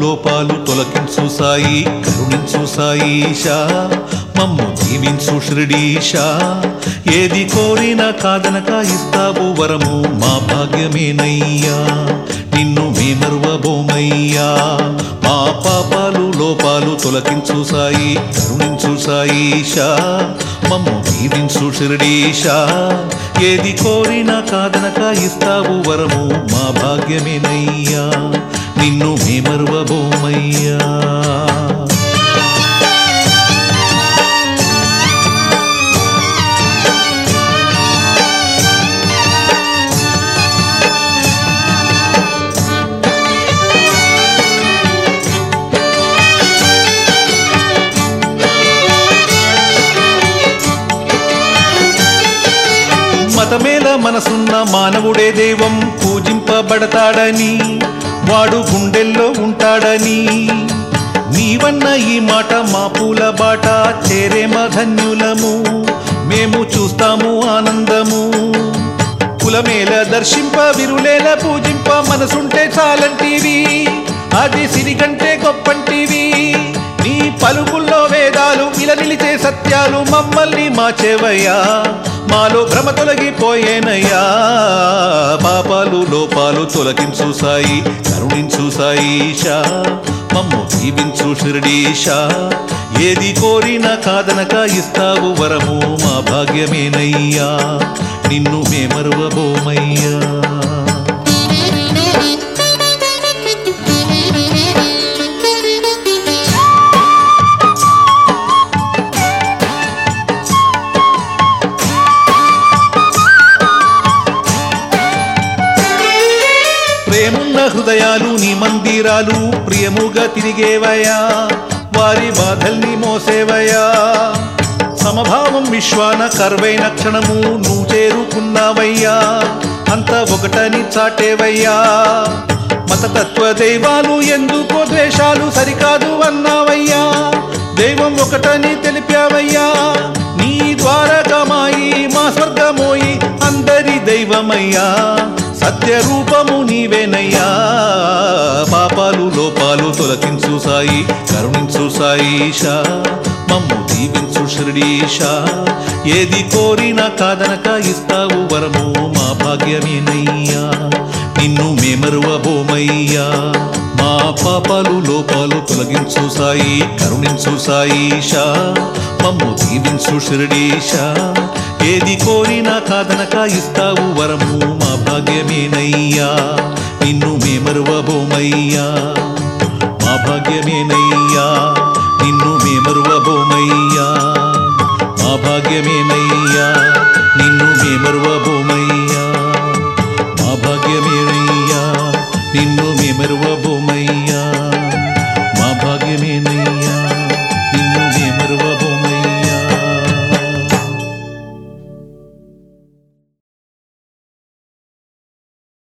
లోపాలు తొలగించు సాయి కరుణించు సాయిషా మమ్ము దీవించు షిరిడీషా ఏది కోరినా కాదనక ఇస్తావు వరము మా భాగ్యమేనయ్యా నిన్ను మేమరువబోమయ్యా మా పాపాలు లోపాలు తొలగించు సాయి కరుణించు సాయిషా మమ్ము దీవించు షిరిడీషా ఏది కోరినా కాదనక ఇస్తావు వరము మా భాగ్యమేనయ్యా నిన్ను మేమరువబోమయ్యా మతమేల మనసున్న మానవుడే దైవం పూజింపబడతాడని వాడు గుండెల్లో ఉంటాడని నీవన్న ఈ మాట మా పూల బాట చేరేమ ధన్యులము మేము చూస్తాము ఆనందము కులమేల దర్శింప విరులేల పూజింప మనసుంటే చాలంటివి అది సిరిగంటే గొప్పంటివి నీ పలుకుల్లో వేదాలు ఇలా నిలిచే సత్యాలు మమ్మల్ని మార్చేవయ్యా మాలో భ్రమ తొలగిపోయేనయ్యా పాపాలు లోపాలు తొలగించు సాయి కరుణించు సాయిషా మమ్ము దీవించు షిరిడీషా ఏది కోరినా కాదనక ఇస్తావు వరము మా భాగ్యమేనయ్యా నిన్ను మేమరువబోమయ్యా ప్రేమున్న హృదయాలు నీ మందిరాలు ప్రియముగా తిరిగేవయా వారి బాధల్ని మోసేవయా సమభావం విశ్వాన కర్వైన క్షణము నువ్వు చేరుకున్నావయ్యా అంత ఒకటని చాటేవయ్యా మతతత్వ దైవాలు ఎందుకో ద్వేషాలు సరికాదు అన్నావయ్యా దైవం ఒకటని తెలిపావయ్యా నీ ద్వారకమాయి మా స్వర్గమోయి అందరి దైవమయ్యా సత్య రూపము నీవేనయ్యా పాపాలు లోపాలు తొలగించు సాయి కరుణించు సాయిషా మమ్ము దీవించు షిరిడీషా ఏది కోరినా కాదనక ఇస్తావు వరము మా భాగ్యమేనయ్యా నిన్ను మేమరువబోమయ్యా మా పాపాలు లోపాలు తొలగించు సాయి కరుణించు సాయిషా మమ్ము దీవించు షిరిడీషా ఏది కోరినా కాదనక ఇస్తావు వరము మా భాగ్యమేనయ్యా నిన్ను మేమరువబోమయ్యా మా భాగ్యమేనయ్యా నిన్ను మేమరువబోమయ్యా మా భాగ్యమేనయ్యా నిన్ను